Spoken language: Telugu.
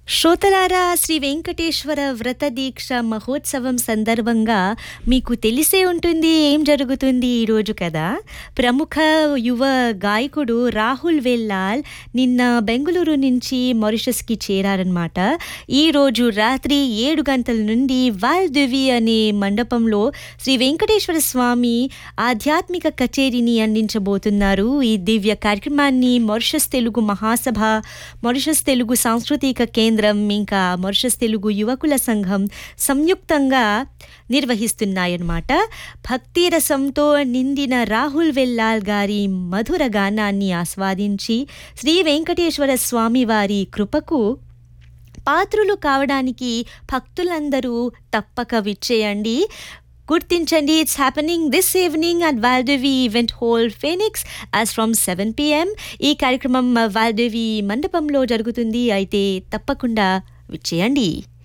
శ్రోతలారా శ్రీ వెంకటేశ్వర వ్రత దీక్ష మహోత్సవం సందర్భంగా మీకు తెలిసే ఉంటుంది ఏం జరుగుతుంది ఈరోజు కదా ప్రముఖ యువ గాయకుడు రాహుల్ వెల్లాల్ నిన్న బెంగళూరు నుంచి మారిషస్కి చేరారనమాట ఈరోజు రాత్రి ఏడు గంటల నుండి వాల్దేవి అనే మండపంలో శ్రీ వెంకటేశ్వర స్వామి ఆధ్యాత్మిక కచేరీని అందించబోతున్నారు ఈ దివ్య కార్యక్రమాన్ని మారిషస్ తెలుగు మహాసభ మారిషస్ తెలుగు సాంస్కృతిక కేంద్రం ఇంకా మారిషస్ తెలుగు యువకుల సంఘం సంయుక్తంగా నిర్వహిస్తున్నాయన్నమాట భక్తి రసంతో నిండిన రాహుల్ వెల్లాల్ గారి మధుర గానాన్ని ఆస్వాదించి శ్రీ వెంకటేశ్వర స్వామి వారి కృపకు పాత్రులు కావడానికి భక్తులందరూ తప్పక విచ్చేయండి గుర్తించండి it's happening this evening at Valdevi event hall Phoenix as from seven PM ఈ కార్యక్రమం వాల్దేవి మండపంలో జరుగుతుంది అయితే తప్పకుండా విచ్చేయండి